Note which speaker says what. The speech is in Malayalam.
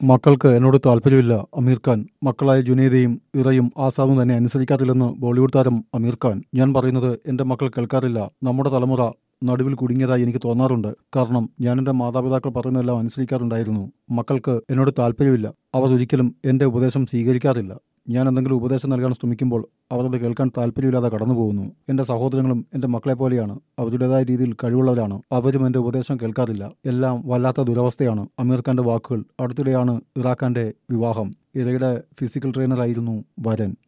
Speaker 1: മക്കൾക്ക് എന്നോട് താല്പര്യമില്ല അമീർ ഖാൻ മക്കളായ ജുനൈദയും ഇറയും ആസാദും തന്നെ അനുസരിക്കാറില്ലെന്ന് ബോളിവുഡ് താരം അമീർ ഖാൻ ഞാൻ പറയുന്നത് എന്റെ മക്കൾ കേൾക്കാറില്ല നമ്മുടെ തലമുറ നടുവിൽ കുടുങ്ങിയതായി എനിക്ക് തോന്നാറുണ്ട് കാരണം ഞാൻ എന്റെ മാതാപിതാക്കൾ പറയുന്നതെല്ലാം അനുസരിക്കാറുണ്ടായിരുന്നു മക്കൾക്ക് എന്നോട് താല്പര്യമില്ല അവർ ഒരിക്കലും എന്റെ ഉപദേശം സ്വീകരിക്കാറില്ല ഞാൻ എന്തെങ്കിലും ഉപദേശം നൽകാൻ ശ്രമിക്കുമ്പോൾ അവർ അത് കേൾക്കാൻ താല്പര്യമില്ലാതെ കടന്നു പോകുന്നു എന്റെ സഹോദരങ്ങളും എന്റെ മക്കളെ പോലെയാണ് അവരുടേതായ രീതിയിൽ കഴിവുള്ളവരാണ് അവരും എന്റെ ഉപദേശം കേൾക്കാറില്ല എല്ലാം വല്ലാത്ത ദുരവസ്ഥയാണ് അമീർ ഖാന്റെ വാക്കുകൾ അടുത്തിടെയാണ് ഇറാഖാന്റെ വിവാഹം ഇരയുടെ ഫിസിക്കൽ ട്രെയിനറായിരുന്നു വരൻ